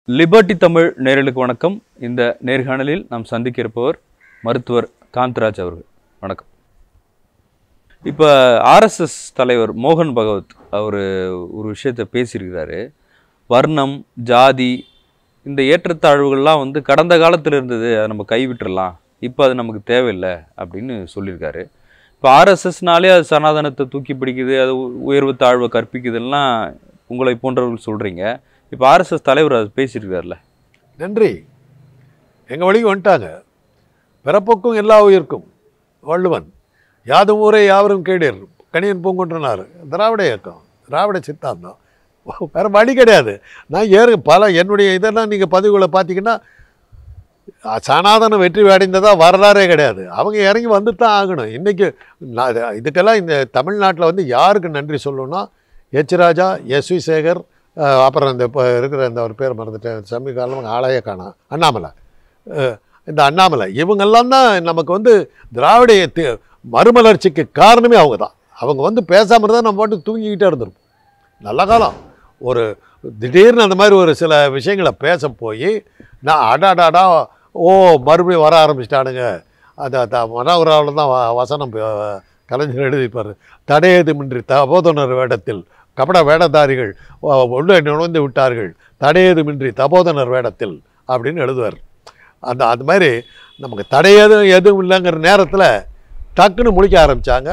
Liberty Tamil நேயர்களுக்கு வணக்கம் இந்த நேர்காணலில் நாம் சந்திக்க இருப்பவர் மருத்துவர் காந்தராஜ் அவர்கள் வணக்கம் இப்போ ஆர்எஸ்எஸ் தலைவர் மோகன் பகவத் அவர் ஒரு விஷயத்தை பேசியிருக்கிறாரு வர்ணம் ஜாதி இந்த ஏற்றத்தாழ்வுகள்லாம் வந்து கடந்த காலத்தில் இருந்தது அதை நம்ம கைவிட்டுறலாம் இப்போ அது நமக்கு தேவையில்லை அப்படின்னு சொல்லியிருக்காரு இப்போ ஆர்எஸ்எஸ்னாலே அது சனாதனத்தை தூக்கி பிடிக்குது அது உ- உயர்வு தாழ்வை கற்பிக்குதுலாம் உங்களை போன்றவர்கள் சொல்கிறீங்க இப்போ ஆர்எஸ்எஸ் தலைவர் அது பேசியிருக்காருல்ல நன்றி எங்கள் வழிக்கு வந்துட்டாங்க பிறப்புக்கும் எல்லா உயிர்க்கும் வள்ளுவன் யாதும் ஊரே யாவரும் கேடீர் கணியன் பூங்குன்றனார் திராவிட இயக்கம் திராவிட சித்தாந்தம் வேறு வழி கிடையாது நான் ஏறு பல என்னுடைய இதெல்லாம் நீங்கள் பதிவுகளை பார்த்தீங்கன்னா அ, சனாதனம் வெற்றி அடைந்ததா வரலாறே கிடையாது அவங்க இறங்கி வந்து தான் ஆகணும் இன்றைக்கி நான் இதுக்கெல்லாம் இந்த தமிழ்நாட்டில் வந்து யாருக்கு நன்றி சொல்லணும்னா H Raja S V Shekhar அஹ், அப்புறம் இந்த இப்போ இருக்கிற இந்த ஒரு பேர் மறந்துட்டேன் சமீப காலம் ஆளைய காணா அண்ணாமலை அஹ், இந்த அண்ணாமலை இவங்கெல்லாம் தான் நமக்கு வந்து திராவிட தி- மறுமலர்ச்சிக்கு காரணமே அவங்க தான் அவங்க வந்து பேசாமல் இருந்தால் நம்ம பாட்டு தூங்கிக்கிட்டே இருந்திருப்போம் நல்ல காலம் ஒரு திடீர்னு அந்த மாதிரி ஒரு சில விஷயங்களை பேச போய் நான் அடாடாடா ஓ மறுபடியும் வர ஆரம்பிச்சிட்டானுங்க அந்த அந்த மனோகராவில் தான் வ- வசனம் ப- கலைஞர் எழுதிப்பார் தடையதுமின்றி தபோதனர் வேடத்தில் கபட வேடதாரிகள் ஒ- உள்ளே நுழைந்து விட்டார்கள் தடையதுமின்றி தபோதனர் வேடத்தில் அப்படின்னு எழுதுவார் அந்த அது மாதிரி நமக்கு தடையதும் எதுவும் இல்லைங்கிற நேரத்தில் டக்குன்னு முழிக்க ஆரம்பித்தாங்க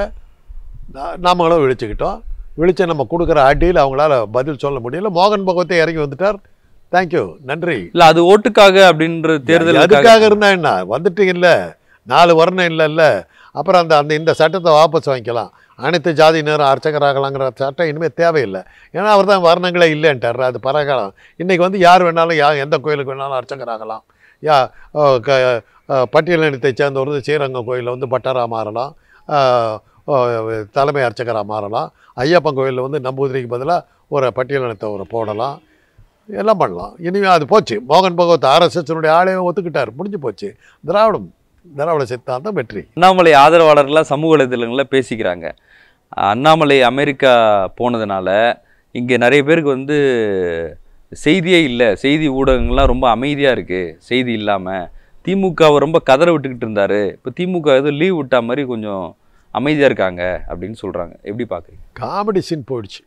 நாமளும் விழிச்சுக்கிட்டோம் விழிச்சு நம்ம கொடுக்குற அடியில் அவங்களால பதில் சொல்ல முடியல மோகன் பகவத்தை இறங்கி வந்துட்டார் தேங்க்யூ நன்றி இல்ல அது ஓட்டுக்காக அப்படின்ற தேர்தல் அதுக்காக இருந்தா என்ன வந்துட்டு இல்லை நாலு வர்ணம் இல்லைல்ல அப்புறம் அந்த அந்த இந்த சட்டத்தை வாபஸ் வாங்கிக்கலாம் அனைத்து ஜாதியினரும் அர்ச்சகராகலாங்கிற சட்டம் இனிமேல் தேவையில்லை ஏன்னா அவர் தான் வர்ணங்களே இல்லைன்ட்டார் அது பரகாலம் இன்றைக்கி வந்து யார் வேணாலும் யா எந்த கோயிலுக்கு வேணாலும் அர்ச்சகராகலாம் யா ஓ, க அ, பட்டியலினத்தை சேர்ந்தவர் வந்து ஸ்ரீரங்கம் கோயிலில் வந்து பட்டராக மாறலாம் ஆ, ஓ, தலைமை அர்ச்சகராக மாறலாம் ஐயப்பன் கோயிலில் வந்து நம்பூதிரிக்கு பதிலாக ஒரு பட்டியலினத்தை ஒரு போடலாம் எல்லாம் பண்ணலாம் இனிமேல் அது போச்சு மோகன் பகவத் ஆர்எஸ்எஸ்னுடைய ஆளே ஒத்துக்கிட்டார் முடிஞ்சு போச்சு திராவிடம் திராவிட சித்தாந்தம் வெற்றி அண்ணாமலை ஆதரவாளர்லாம் சமூக வலைதளங்களில் பேசிக்கிறாங்க அண்ணாமலை அமெரிக்கா போனதுனால இங்கே நிறைய பேருக்கு வந்து செய்தியே இல்லை செய்தி ஊடகங்கள்லாம் ரொம்ப அமைதியாக இருக்குது செய்தி இல்லாமல் திமுகவை ரொம்ப கதற விட்டுக்கிட்டு இருந்தாரு இப்போ திமுக ஏதோ லீவ் விட்டா மாதிரி கொஞ்சம் அமைதியாக இருக்காங்க அப்படின்னு சொல்கிறாங்க எப்படி பார்க்குறீங்க காமெடி சீன் போயிடுச்சு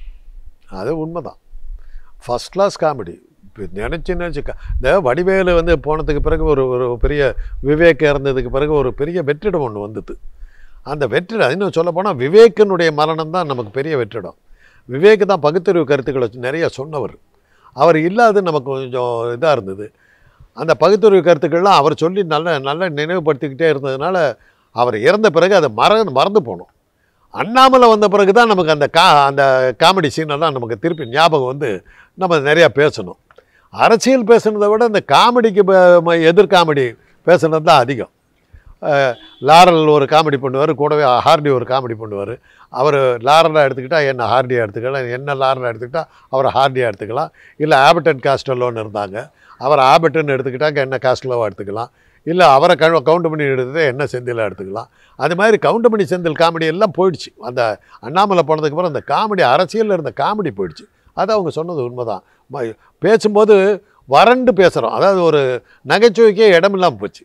அது உண்மைதான் ஃபஸ்ட் கிளாஸ் காமெடி இப்போ நினச்சி நினச்சி க- இந்த வடிவேலு வந்து போனதுக்கு பிறகு ஒரு ஒரு பெரிய விவேக் இறந்ததுக்கு பிறகு ஒரு பெரிய வெற்றிடம் ஒன்று வந்தது அந்த வெற்றிடம் இன்னும் சொல்ல போனால் விவேக்கினுடைய மரணம் தான் நமக்கு பெரிய வெற்றிடம் விவேக் தான் பகுத்தறிவு கருத்துக்களை நிறைய சொன்னவர் அவர் இல்லாது நமக்கு கொஞ்சம் இதாக இருந்தது அந்த பகுத்தறிவு கருத்துக்கள்லாம் அவர் சொல்லி நல்ல நல்ல நினைவுபடுத்திக்கிட்டே இருந்ததுனால அவர் இறந்த பிறகு அதை மற மறந்து போனோம் அண்ணாமலை வந்த பிறகு தான் நமக்கு அந்த கா அந்த காமெடி சீனெல்லாம் நமக்கு திருப்பி ஞாபகம் வந்து நம்ம நிறையா பேசணும் அரசியல் பேசுனதை விட இந்த காமெடிக்கு ப- ம- எதிர் காமெடி பேசுனது தான் அதிகம் அஹ், லாரல் ஒரு காமெடி பண்ணுவார் கூடவே ஹார்டி ஒரு காமெடி பண்ணுவார் அவர் லாரலாக எடுத்துக்கிட்டால் என்ன ஹார்டியாக எடுத்துக்கலாம் என்ன லாரலாக எடுத்துக்கிட்டால் அவரை ஹார்டியாக எடுத்துக்கலாம் இல்லை ஆபட்டன் காஸ்டலோன்னு இருந்தாங்க அவர் ஆபட்டன் எடுத்துக்கிட்டால் என்ன காஸ்டலோவாக எடுத்துக்கலாம் இல்லை அவரை கவு கவுண்ட் பண்ணி எடுத்துட்டு என்ன செந்திலாக எடுத்துக்கலாம் அது மாதிரி கவுண்ட் பண்ணி செந்தில் காமெடி எல்லாம் போயிடுச்சு அந்த அண்ணாமலை போனதுக்கு அப்புறம் அந்த காமெடி அரசியலில் இருந்த காமெடி போயிடுச்சு அது அவங்க சொன்னது உண்மைதான் ம- பேசும்போது வறண்டு பேசுகிறோம் அதாவது ஒரு நகைச்சுவைக்கே இடம் இல்லாமல் போச்சு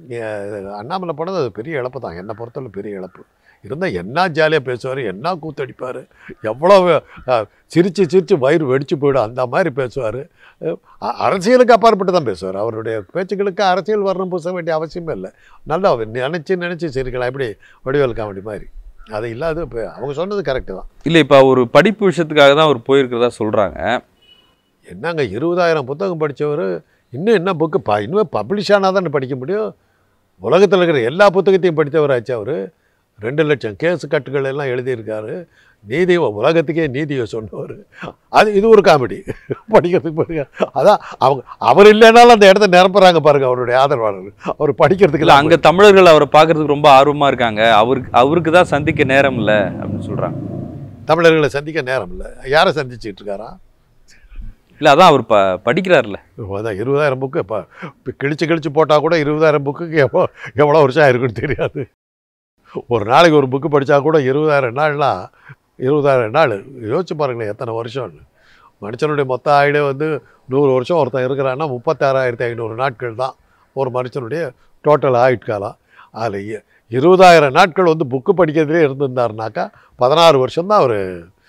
ஏ- அண்ணாமலை போனது அது பெரிய இழப்பு தான் என்னை பொறுத்தவரை பெரிய இழப்பு இருந்தால் என்ன ஜாலியாக பேசுவார் என்ன கூத்தடிப்பார் எவ்வளோ அஹ், சிரிச்சு சிரிச்சு வயிறு வெடிச்சு போயிடும் அந்த மாதிரி பேசுவார் அரசியலுக்கு அப்பாற்பட்டு தான் பேசுவார் அவருடைய பேச்சுக்களுக்கு அரசியல் வரணும் பூச வேண்டிய அவசியமே இல்லை நல்லா நினச்சி நினச்சி சிரிக்கலாம் எப்படி வடிவேல் காமெடி மாதிரி அது இல்லாத இப்போ அவங்க சொன்னது கரெக்டு தான் இல்லை இப்போ ஒரு படிப்பு விஷயத்துக்காக தான் அவர் போயிருக்கிறதா சொல்கிறாங்க என்னங்க இருபதாயிரம் புத்தகம் படித்தவர் இன்னும் என்ன புக்கு ப இன்னும் பப்ளிஷ் ஆனால் தானே படிக்க முடியும் உலகத்தில் இருக்கிற எல்லா புத்தகத்தையும் படித்தவராச்சு அவர் ரெண்டு லட்சம் கேஸ் கட்டுகள் எல்லாம் எழுதியிருக்காரு நீதி உலகத்துக்கே நீதியை சொன்னவர் அது இது ஒரு காமெடி படிக்கிறதுக்கு பாருங்க அதான் அவங்க அவர் இல்லைனாலும் அந்த இடத்த நிரப்புறாங்க பாருங்க அவருடைய ஆதரவாளர் அவர் படிக்கிறதுக்கு இல்லை அங்கே தமிழர்கள் அவரை பார்க்கறதுக்கு ரொம்ப ஆர்வமாக இருக்காங்க அவருக்கு அவருக்கு தான் சந்திக்க நேரம் இல்லை அப்படின்னு சொல்கிறாங்க தமிழர்களை சந்திக்க நேரம் இல்லை யாரை சந்திச்சிட்டு இருக்காரா இல்லை அதான் அவர் ப படிக்கிறார்ல அதான் இருபதாயிரம் புக்கு இப்போ இப்போ கிழிச்சு கிழிச்சு போட்டால் கூட இருபதாயிரம் புக்குக்கு எவ்வளோ எவ்வளோ வருஷம் ஆயிருக்குன்னு தெரியாது ஒரு நாளைக்கு ஒரு புக்கு படித்தா கூட இருபதாயிரம் நாள்லாம் இருபதாயிரம் நாள் யோசிச்சு பாருங்களேன் எத்தனை வருஷம்னு மனுஷனுடைய மொத்த ஆயுடு வந்து நூறு வருஷம் ஒருத்தன் இருக்கிறான்னா முப்பத்தாறாயிரத்தி ஐநூறு நாட்கள் தான் ஒரு மனுஷனுடைய டோட்டல் ஆயுட்காலம் அதில் இருபதாயிரம் நாட்கள் வந்து புக்கு படிக்கிறதுலே இருந்திருந்தாருனாக்கா பதினாறு வருஷம்தான் அவர்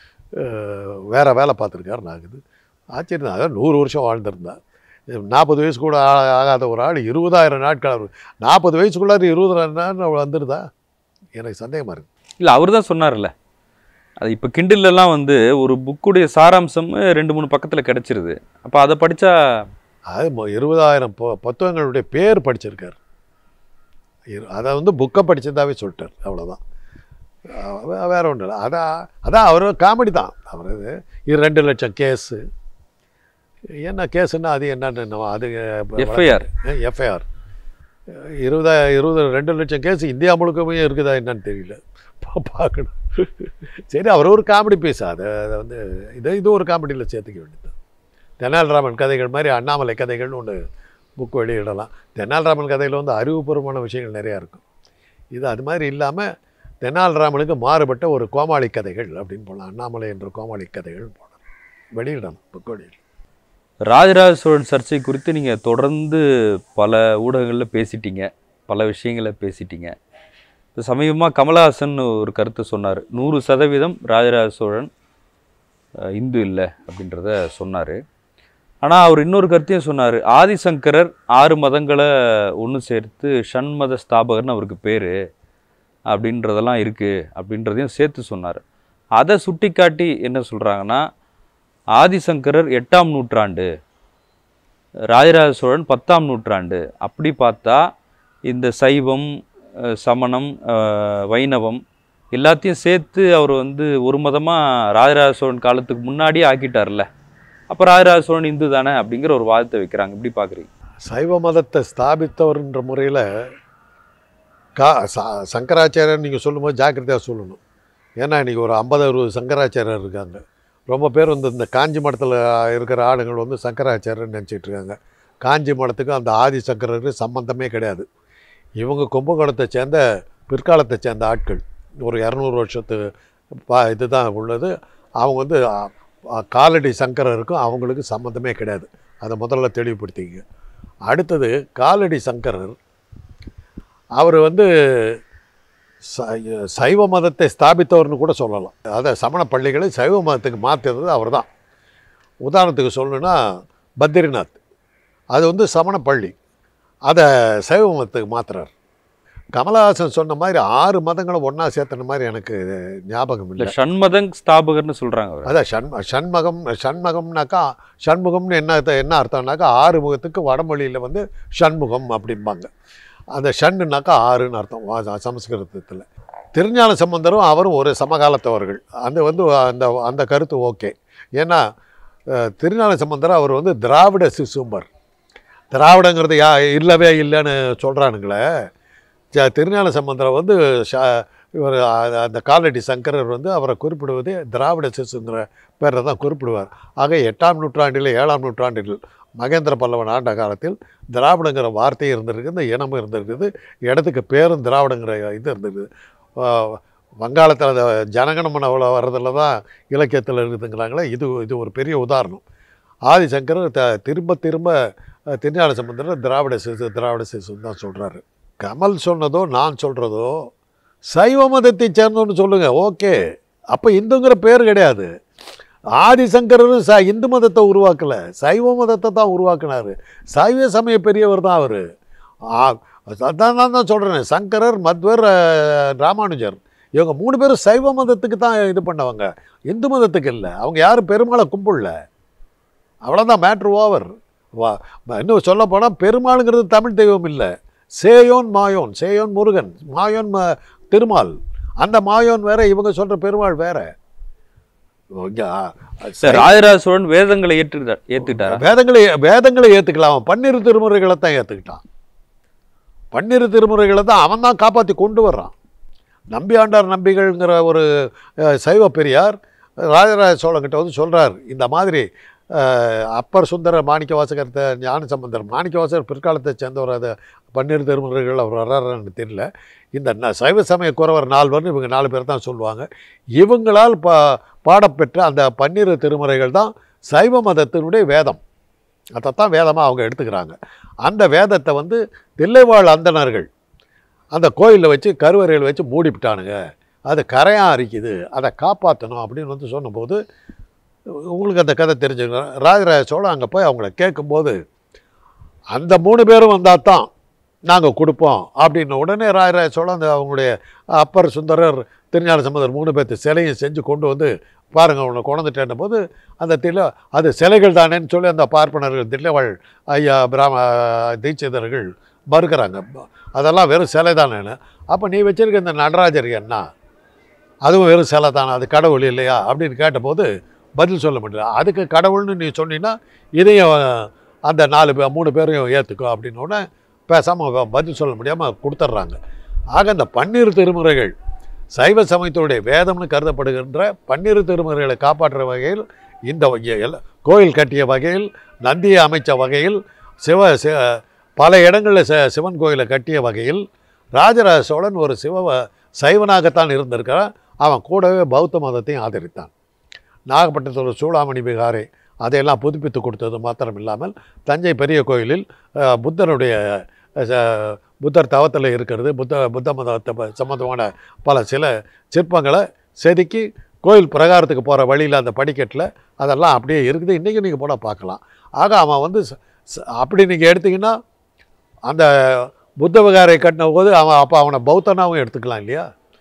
வேறு வேலை பார்த்துருக்காரு நாகுது ஆச்சரியம் அதான் நூறு வருஷம் வாழ்ந்திருந்தார் நாற்பது வயசு கூட ஆ- ஆகாத ஒரு ஆள் இருபதாயிரம் நாட்கள் அவர் நாற்பது வயசுக்குள்ளார இருபதாயிரம் நாள் வந்துடுதா எனக்கு சந்தேகமாக இருக்குது இல்லை அவர் தான் சொன்னார்ல அது இப்போ கிண்டிலெல்லாம் வந்து ஒரு புக்குடைய சாராம்சம் ரெண்டு மூணு பக்கத்தில் கிடச்சிருது அப்போ அதை படித்தா அது மொ- இருபதாயிரம் பொ புத்தகங்களுடைய பேர் படிச்சிருக்கார் இரு- அதை வந்து புக்கை படிச்சதாவே சொல்லிட்டார் அவ்வளோதான் அஹ் வேற ஒன்றும் இல்லை அதான் அதான் அவர் காமெடி தான் அவர் இது இது ரெண்டு லட்சம் கேஸு என்ன கேஸுன்னா அது என்னன்னு நம்ம அது எஃப்ஐஆர் எஃப்ஐஆர் இருபதா இருபது ரெண்டு லட்சம் கேஸ் இந்தியா முழுக்கவே இருக்குதா என்னன்னு தெரியல பா- பார்க்கணும் சரி அவர் ஒரு காமெடி பீஸ் அதை அதை வந்து இதை இது ஒரு காமெடியில் சேர்த்துக்க வேண்டியது தெனாலிராமன் கதைகள் மாதிரி அண்ணாமலை கதைகள்னு ஒன்று புக் வெளியிடலாம் தெனாலிராமன் கதையில் வந்து அறிவுபூர்வமான விஷயங்கள் நிறையா இருக்கும் இது அது மாதிரி இல்லாமல் தெனாலிராமனுக்கு மாறுபட்ட ஒரு கோமாளி கதைகள் அப்படின்னு போடலாம் அண்ணாமலை என்ற கோமாளி கதைகள் போடலாம் வெளியிடலாம் புக் வெளியிடலாம் ராஜராஜ சோழன் சர்ச்சை குறித்து நீங்கள் தொடர்ந்து பல ஊடகங்களில் பேசிட்டீங்க பல விஷயங்களை பேசிட்டீங்க இப்போ சமீபமாக கமலஹாசன் ஒரு கருத்து சொன்னார் நூறு சதவீதம் ராஜராஜ சோழன் அஹ், இந்து இல்லை அப்படின்றத சொன்னார் ஆனால் அவர் இன்னொரு கருத்தையும் சொன்னார் ஆதிசங்கரர் ஆறு மதங்களை ஒன்று சேர்த்து ஷண்மத ஸ்தாபகர்னு அவருக்கு பேர் அப்படின்றதெல்லாம் இருக்குது அப்படின்றதையும் சேர்த்து சொன்னார் அதை சுட்டிக்காட்டி என்ன சொல்கிறாங்கன்னா ஆதிசங்கரர் எட்டாம் நூற்றாண்டு ராஜராஜ சோழன் பத்தாம் நூற்றாண்டு அப்படி பார்த்தா இந்த சைவம் அஹ், சமணம் அஹ், வைணவம் எல்லாத்தையும் சேர்த்து அவர் வந்து ஒரு மதமாக ராஜராஜ சோழன் காலத்துக்கு முன்னாடியே ஆக்கிட்டார்ல அப்போ ராஜராஜ சோழன் இந்து தானே அப்படிங்கிற ஒரு வாதத்தை வைக்கிறாங்க எப்படி பார்க்குறீங்க சைவ மதத்தை ஸ்தாபித்தவர்ன்ற முறையில் கா ச- சங்கராச்சாரியர் நீங்கள் சொல்லும்போது ஜாக்கிரதையாக சொல்லணும் ஏன்னா இன்றைக்கி ஒரு ஐம்பது அறுபது சங்கராச்சாரியர் இருக்காங்க ரொம்ப பேர் வந்து இந்த காஞ்சி மடத்தில் இருக்கிற ஆளுங்கள் வந்து சங்கராச்சாரியர் நினச்சிட்டு இருக்காங்க காஞ்சி மடத்துக்கும் அந்த ஆதி சங்கரருக்கு சம்பந்தமே கிடையாது இவங்க கும்பகோணத்தை சேர்ந்த பிற்காலத்தை சேர்ந்த ஆட்கள் ஒரு இரநூறு வருஷத்து பா இதுதான் உள்ளது அவங்க வந்து அ, அ, காலடி சங்கரருக்கும் அவங்களுக்கு சம்மந்தமே கிடையாது அதை முதல்ல தெளிவுபடுத்திங்க அடுத்தது காலடி சங்கரர் அவர் வந்து சை- சைவ மதத்தை ஸ்தாபித்தவர்னு கூட சொல்லலாம் அதை சமண பள்ளிகளை சைவ மதத்துக்கு மாற்றினது அவர் தான் உதாரணத்துக்கு சொல்லணுன்னா பத்ரிநாத் அது வந்து சமண பள்ளி அதை சைவ மதத்துக்கு மாத்துறார் கமலஹாசன் சொன்ன மாதிரி ஆறு மதங்களை ஒன்றா சேர்த்துன மாதிரி எனக்கு ஞாபகம் இல்லை இல்லை ஷண்மதங் ஸ்தாபகர்னு சொல்கிறாங்க அவர் அதான் ஷண் ஷண்மகம் ஷண்மகம்னாக்கா ஷண்முகம்னு என்ன அர்த்தம் என்ன அர்த்தம்னாக்கா ஆறு முகத்துக்கு வடமொழியில் வந்து ஷண்முகம் அப்படிம்பாங்க அந்த ஷண்ணுனாக்கா ஆறுன்னு அர்த்தம் வா- சமஸ்கிருதத்தில் திருஞான சம்பந்தரும் அவரும் ஒரு சமகாலத்தவர்கள் அந்த வந்து அந்த அந்த கருத்து ஓகே ஏன்னா அஹ், திருஞான சம்பந்தர் அவர் வந்து திராவிட சிசும்பர் திராவிடங்கிறது யா இல்லவே இல்லைன்னு சொல்கிறானுங்களே ஜ- திருஞான சம்பந்தரை வந்து ஷா இவர் அ- அந்த காலடி சங்கரர் வந்து அவரை குறிப்பிடுவது திராவிட சிசுங்கிற பேரை தான் குறிப்பிடுவார் ஆக எட்டாம் நூற்றாண்டில் ஏழாம் நூற்றாண்டில் மகேந்திர பல்லவன் ஆண்ட காலத்தில் திராவிடங்கிற வார்த்தை இருந்திருக்கு இந்த இனமும் இருந்திருக்குது இடத்துக்கு பேரும் திராவிடங்கிற இது இருந்திருக்குது வ- வங்காளத்தில் அந்த ஜனகணமன வர்றதில் தான் இலக்கியத்தில் இருக்குதுங்கிறாங்களே இது இது ஒரு பெரிய உதாரணம் ஆதிசங்கரர் த திரும்ப திரும்ப அஹ், திருஞான சம்பந்தர் திராவிட சிசு திராவிட சிசுன்னு தான் சொல்கிறாரு கமல் சொன்னதோ நான் சொல்கிறதோ சைவ மதத்தை சேர்ந்தோன்னு சொல்லுங்கள் ஓகே அப்போ இந்துங்கிற பேர் கிடையாது ஆதிசங்கரரும் ச இந்து மதத்தை உருவாக்கலை சைவ மதத்தை தான் உருவாக்குனாரு சைவ சமய பெரியவர் தான் அவர் அதான் நான் தான் சொல்கிறேன் சங்கரர் மத்வர் அஹ், ராமானுஜர் இவங்க மூணு பேரும் சைவ மதத்துக்கு தான் இது பண்ணவங்க இந்து மதத்துக்கு இல்லை அவங்க யாரும் பெருமாளை கும்பிடல அவ்வளோதான் மேட்ரு ஓவர் வா இன்னும் சொல்ல போனால் பெருமாளுங்கிறது தமிழ் தெய்வம் இல்லை சேயோன் மாயோன் சேயோன் முருகன் மாயோன் ம திருமால் அந்த மாயோன் வேற இவங்க சொல்கிற பெருமாள் வேற இங்க, ஆ, சார் ராஜராஜ சோழன் வேதங்களை ஏற்றுக்கிட்டா ஏற்றுக்கிட்டாரா வேதங்களை வேதங்களை ஏற்றுக்கலாம் அவன் பன்னிரு திருமுறைகளை தான் ஏற்றுக்கிட்டான் பன்னிரு திருமுறைகளை தான் அவன் தான் காப்பாற்றி கொண்டு வர்றான் நம்பியாண்டார் நம்பிகள்ங்கிற ஒரு அஹ், சைவ பெரியார் ராஜராஜ சோழன்கிட்ட வந்து சொல்கிறார் இந்த மாதிரி அஹ், அப்பர் சுந்தர மாணிக்க வாசகர் ஞான சம்பந்தர் மாணிக்க வாசகர் பிற்காலத்தை சேர்ந்தவர் அதை பன்னிரு திருமுறைகள் அவர் வர்றாருன்னு தெரியல இந்த ந- சைவ சமய குறவர் நால்வர்னு இவங்க நாலு பேர் தான் சொல்லுவாங்க இவங்களால் பா பாடப்பெற்ற அந்த பன்னிரு திருமுறைகள் தான் சைவ மதத்தினுடைய வேதம் அதைத்தான் வேதமாக அவங்க எடுத்துக்கிறாங்க அந்த வேதத்தை வந்து தில்லைவாழ் அந்தணர்கள் அந்த கோயிலில் வச்சு கருவறையில் வச்சு மூடிவிட்டானுங்க அது கரையாக அரிக்குது அதை காப்பாற்றணும் அப்படின்னு வந்து சொன்னபோது உங்களுக்கு அந்த கதை தெரிஞ்சுங்க ராஜராஜ சோழன் அங்கே போய் அவங்கள கேட்கும்போது அந்த மூணு பேரும் வந்தால் தான் நாங்கள் கொடுப்போம் அப்படின்னு உடனே ராஜராஜ சோழன் அந்த அவங்களுடைய அப்பர் சுந்தரர் திருஞான சம்பந்தர் மூணு பேர்த்து சிலையும் செஞ்சு கொண்டு வந்து பாருங்கள் உன்னை கொண்டுட்டேன்ன போது அந்த தில்ல அது சிலைகள் தானேன்னு சொல்லி அந்த பார்ப்பனர்கள் தில்லவாள் ஐயா பிராம தீட்சிதர்கள் மறுக்கிறாங்க அதெல்லாம் வெறும் சிலை தானேன்னு அப்போ நீ வச்சிருக்க இந்த நடராஜர் என்ன அதுவும் வெறும் சிலை தானே அது கடவுள் இல்லையா அப்படின்னு கேட்டபோது பதில் சொல்ல முடியல அதுக்கு கடவுள்னு நீ சொன்னீங்கன்னா இதையும் அந்த நாலு பேர் மூணு பேரையும் ஏற்றுக்கோ அப்படின்னு உடனே பேசாமல் பதில் சொல்ல முடியாமல் கொடுத்துட்றாங்க ஆக இந்த பன்னீர் திருமுறைகள் சைவ சமயத்தினுடைய வேதம்னு கருதப்படுகின்ற பன்னிரு திருமுறைகளை காப்பாற்றுற வகையில் இந்த வகை- எல்லா- கோயில் கட்டிய வகையில் நந்தியை அமைச்ச வகையில் சிவ சி பல இடங்களில் ச சிவன் கோயிலை கட்டிய வகையில் ராஜராஜ சோழன் ஒரு சிவ சைவனாகத்தான் இருந்திருக்கிறான் அவன் கூடவே பௌத்த மதத்தையும் ஆதரித்தான் நாகப்பட்டினத்தில் சூடாமணி விகாரை அதையெல்லாம் புதுப்பித்து கொடுத்தது மாத்திரம் இல்லாமல் தஞ்சை பெரிய கோயிலில் அஹ், புத்தருடைய அஹ், ச- புத்தர் தவத்தில் இருக்கிறது புத்த புத்த மதத்தை ப- சம்பந்தமான பல சில சிற்பங்களை செதுக்கி கோயில் பிரகாரத்துக்கு போகிற வழியில் அந்த படிக்கட்டில் அதெல்லாம் அப்படியே இருக்குது இன்றைக்கி நீங்கள் போனால் பார்க்கலாம் ஆக அவன் வந்து ச- ச- அப்படி நீங்கள் எடுத்தீங்கன்னா அந்த புத்த விகாரை கட்டின போது அவன் அப்போ அவனை பௌத்தனாகவும் எடுத்துக்கலாம் இல்லையா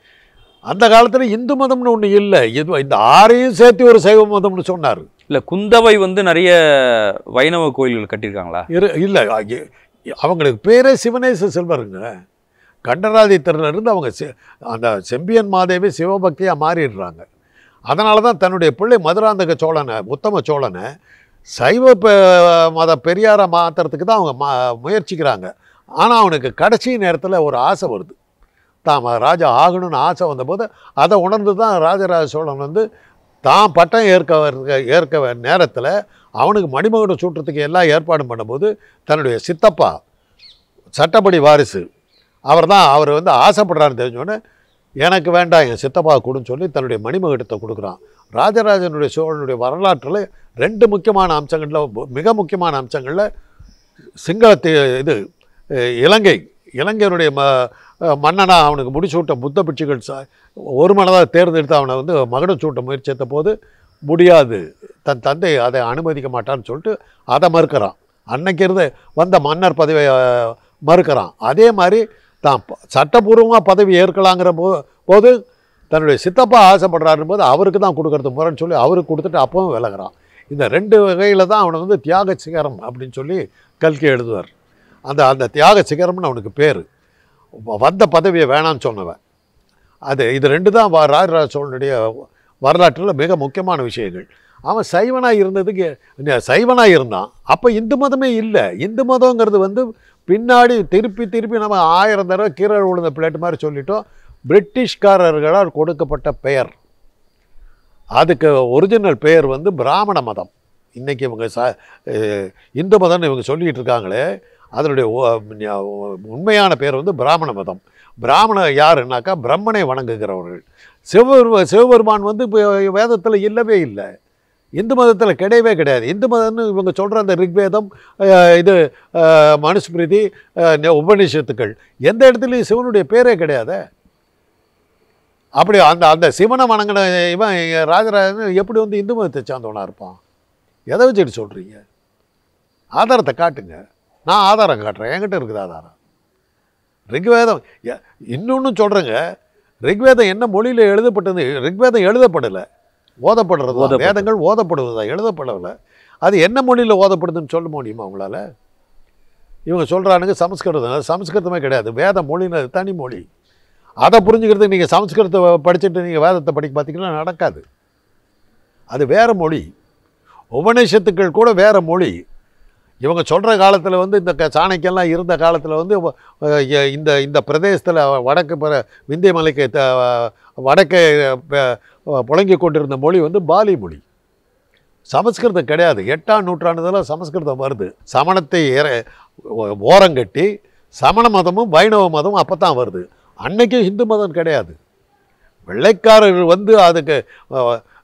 அந்த காலத்தில் இந்து மதம்னு ஒன்று இல்லை இது இந்த ஆறையும் சேர்த்து ஒரு சைவ மதம்னு சொன்னார் இல்ல குந்தவை வந்து நிறைய வைணவ கோயில்கள் கட்டியிருக்காங்களா இரு இல்லை அங்கே- அவங்களுக்கு பேரே சிவனேச செல்வருங்க கண்டராதித்தரிலிருந்து அவங்க சி அந்த செம்பியன் மாதேவி சிவபக்தியாக மாறிடுறாங்க அதனால தான் தன்னுடைய பிள்ளை மதுராந்தக சோழனை உத்தம சோழனை சைவ ப- மத பெரியாரை மாற்றுறதுக்கு தான் அவங்க மா முயற்சிக்கிறாங்க ஆனால் அவனுக்கு கடைசி நேரத்தில் ஒரு ஆசை வருது தான் ம- ராஜா ஆகணும்னு ஆசை வந்தபோது அதை உணர்ந்து தான் ராஜராஜ சோழன் வந்து தான் பட்டம் ஏற்க வர்ற- ஏற்க வ- நேரத்தில் அவனுக்கு மணிமகுடம் சூட்டுறதுக்கு எல்லா ஏற்பாடும் பண்ணும்போது தன்னுடைய சித்தப்பா சட்டப்படி வாரிசு அவர் தான் அவர் வந்து ஆசைப்படுறாருன்னு தெரிஞ்சோடனே எனக்கு வேண்டாம் என் சித்தப்பா கொடுன்னு சொல்லி தன்னுடைய மணிமகுடத்தை கொடுக்குறான் ராஜராஜனுடைய சோழனுடைய வரலாற்றில் ரெண்டு முக்கியமான அம்சங்களில் மிக முக்கியமான அம்சங்களில் சிங்களத்து இது அஹ், இலங்கை இலங்கையனுடைய ம அஹ், மன்னனா அவனுக்கு முடிசூட்ட புத்த பிட்சுகள் ச ஒரு மனதாக தேர்ந்தெடுத்து அவனை வந்து மகுடம் சூட்ட முயற்சித்த போது முடியாது தன் தந்தை அதை அனுமதிக்க மாட்டான்னு சொல்லிட்டு அதை மறுக்கிறான் அன்னைக்கு இருந்து வந்த மன்னர் பதவியை அஹ், மறுக்கிறான் அதே மாதிரி தான் ப- சட்டபூர்வமாக பதவி ஏற்கலாங்கிற போ போது தன்னுடைய சித்தப்பா ஆசைப்படுறாருன்னு போது அவருக்கு தான் கொடுக்கறது முறைன்னு சொல்லி அவருக்கு கொடுத்துட்டு அப்பவும் விலகுறான் இந்த ரெண்டு வகையில் தான் அவனை வந்து தியாக சிகரம் அப்படின்னு சொல்லி கல்கி எழுதுவார் அந்த அந்த தியாக சிகரம்னு அவனுக்கு பேர் வந்த பதவியை வேணான்னு சொன்னவன் அது இது ரெண்டு தான் வா- ராஜராஜ சோழனுடைய வரலாற்றில் மிக முக்கியமான விஷயங்கள் அவன் சைவனாக இருந்ததுக்கு ந- சைவனாக இருந்தான் அப்போ இந்து மதமே இல்லை இந்து மதங்கிறது வந்து பின்னாடி திருப்பி திருப்பி நம்ம ஆயிரம் தடவை கீரை விழுந்த பிளேட் மாதிரி சொல்லிட்டோம் பிரிட்டிஷ்காரர்களால் கொடுக்கப்பட்ட பெயர் அதுக்கு ஒரிஜினல் பெயர் வந்து பிராமண மதம் இன்றைக்கி இவங்க ச அஹ் இந்து மதம்னு இவங்க சொல்லிகிட்டு இருக்காங்களே அதனுடைய ஒ- ஞ- உண்மையான பேர் வந்து பிராமண மதம் பிராமண யாருன்னாக்கா பிரம்மனை வணங்குகிறவர்கள் சிவபெருமா சிவபெருமான் வந்து இப்போ வேதத்தில் இல்லவே இல்லை இந்து மதத்தில் கிடையவே கிடையாது இந்து மதம்னு இவங்க சொல்கிற அந்த ரிக்வேதம் அஹ், இது அஹ், மனுஸ்மிருதி அஹ், ந- உபநிஷத்துக்கள் எந்த இடத்துலையும் சிவனுடைய பேரே கிடையாதே அப்படி அந்த அந்த சிவனை வணங்கின இவன் ராஜராஜன் எப்படி வந்து இந்து மதத்தை சார்ந்தவனாக இருப்பான் எதை வச்சுட்டு சொல்கிறீங்க ஆதாரத்தை காட்டுங்க நான் ஆதாரம் காட்டுறேன் என்கிட்ட இருக்குது ஆதாரம் ரிக்வேதம் எ- இன்னொன்னு சொல்கிறேங்க ரிக்வேதம் என்ன மொழியில் எழுதப்பட்டது ரிக்வேதம் எழுதப்படலை ஓதப்படுறது தான். ஓதப்பட்டது. வேதங்கள் ஓதப்படுவதா எழுதப்படலை அது என்ன மொழியில் ஓதப்படுதுன்னு சொல்ல முடியுமா உங்களால் இவங்க சொல்கிறானுங்க சமஸ்கிருதம் சமஸ்கிருதமே கிடையாது வேத மொழின்னு அது தனி மொழி அதை புரிஞ்சுக்கிறதுக்கு நீங்கள் சமஸ்கிருதத்தை படிச்சுட்டு நீங்கள் வேதத்தை படிக்க பார்த்தீங்கன்னா நடக்காது அது வேற மொழி உபநிஷத்துக்கள் கூட வேற மொழி இவங்க சொல்கிற காலத்தில் வந்து இந்த க- சாணக்கியெல்லாம் இருந்த காலத்தில் வந்து அஹ், இ- இந்த இந்த பிரதேசத்தில் வடக்கு பிற விந்திய மலைக்கு த- வடக்கே ப- புழங்கி கொண்டிருந்த மொழி வந்து பாலி மொழி சமஸ்கிருதம் கிடையாது எட்டாம் நூற்றாண்டுதெல்லாம் சமஸ்கிருதம் வருது சமணத்தை ஏற ஓ- ஓரங்கட்டி சமண மதமும் வைணவ மதமும் அப்போ தான் வருது அன்னைக்கு இந்து மதம் கிடையாது வெள்ளைக்காரர்கள் வந்து அதுக்கு அஹ்,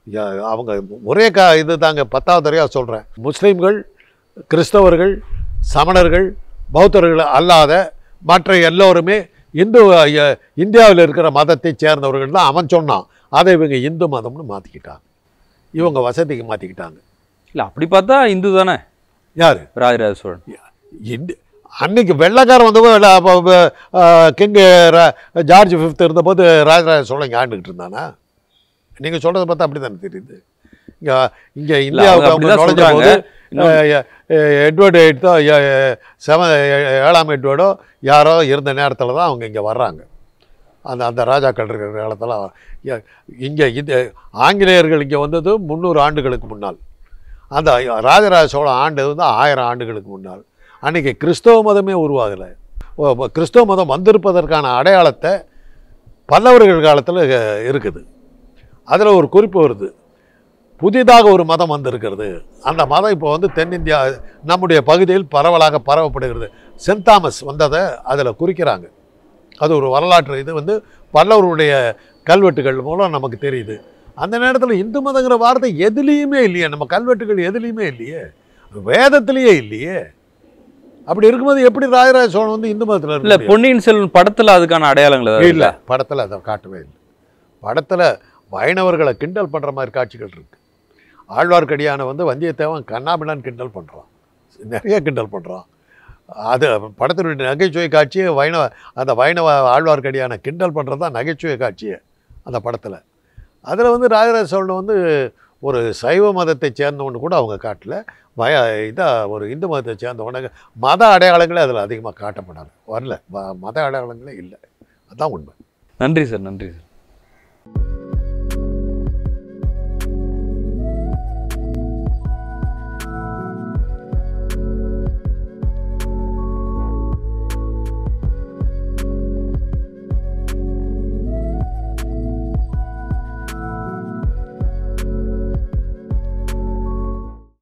யா- அவங்க ஒரே கா இது தாங்க பத்தாவது தரையாக சொல்கிறேன் முஸ்லீம்கள் கிறிஸ்தவர்கள் சமணர்கள் பௌத்தர்கள் அல்லாத மற்ற எல்லோருமே இந்து அஹ், இந்தியாவில் இருக்கிற மதத்தை சேர்ந்தவர்கள் தான் அவன் சொன்னான் அதை இவங்க இந்து மதம்னு மாற்றிக்கிட்டாங்க இவங்க வசதிக்கு மாற்றிக்கிட்டாங்க இல்லை அப்படி பார்த்தா இந்து தானே யார் ராஜராஜ சோழன் இந்து அன்னைக்கு வெள்ளைக்காரன் வந்து கிங்கு ஜார்ஜ் ஃபிஃப்த் இருந்தபோது ராஜராஜ சோழன் இங்கே ஆண்டுக்கிட்டு இருந்தானா நீங்கள் சொல்கிறத பார்த்தா அப்படி தானே தெரியுது இங்கே இங்கே இந்தியாவுக்கு அவங்க அப்படிதான் நுழைஞ்ச சொல்றாங்க. போது இன்னும் அஹ், அஹ், எட்வர்டு எய்த்தோ செவன் ஏழாம் எட்வர்டோ யாரோ இருந்த நேரத்தில் தான் அவங்க இங்கே வர்றாங்க அந்த அந்த ராஜாக்கள் இருக்கிற காலத்தில் இங்கே இந்த ஆங்கிலேயர்கள் இங்கே வந்தது முந்நூறு ஆண்டுகளுக்கு முன்னால் அந்த ராஜராஜ சோழன் ஆண்டு வந்து ஆயிரம் ஆண்டுகளுக்கு முன்னால் அன்றைக்கி கிறிஸ்தவ மதமே உருவாகலை ஓ, ம- கிறிஸ்தவ மதம் வந்திருப்பதற்கான அடையாளத்தை பல்லவர்கள் காலத்தில் இருக்குது அதில் ஒரு குறிப்பு வருது புதிதாக ஒரு மதம் வந்திருக்கிறது அந்த மதம் இப்போ வந்து தென்னிந்தியா நம்முடைய பகுதியில் பரவலாக பரவப்படுகிறது சென்ட் தாமஸ் வந்ததை அதில் குறிக்கிறாங்க அது ஒரு வரலாற்று இது வந்து பல்லவருடைய கல்வெட்டுகள் மூலம் நமக்கு தெரியுது அந்த நேரத்தில் இந்து மதங்கிற வார்த்தை எதுலேயுமே இல்லையே நம்ம கல்வெட்டுகள் எதுலேயுமே இல்லையே வேதத்திலேயே இல்லையே அப்படி இருக்கும்போது எப்படி ராஜராஜ சோழன் வந்து இந்து மதத்தில் இல்ல பொன்னியின் செல்வன் படத்துல அதுக்கான அடையாளங்கள் ஏதாவது இல்லை படத்தில் அதை காட்டவே இல்லை படத்தில் வைணவர்களை கிண்டல் பண்ணுற மாதிரி காட்சிகள் இருக்கு ஆழ்வார்க்கடியானை வந்து வந்தியத்தேவன் கண்ணாபின்னான்னு கிண்டல் பண்ணுறான் நிறைய கிண்டல் பண்ணுறான் அது படத்தினுடைய நகைச்சுவை காட்சியே வைணவ அந்த வைணவ ஆழ்வார்க்கடியான கிண்டல் பண்ணுறது தான் நகைச்சுவை காட்சியே அந்த படத்தில் அதில் வந்து ராஜராஜ சோழன் வந்து ஒரு சைவ மதத்தை சேர்ந்தவனு கூட அவங்க காட்டல வய இதாக ஒரு இந்து மதத்தை சேர்ந்தவனுக்கு மத அடையாளங்களே அதில் அதிகமாக காட்டப்படாது வரல ம- மத அடையாளங்களே இல்லை அதான் உண்மை நன்றி சார் நன்றி சார்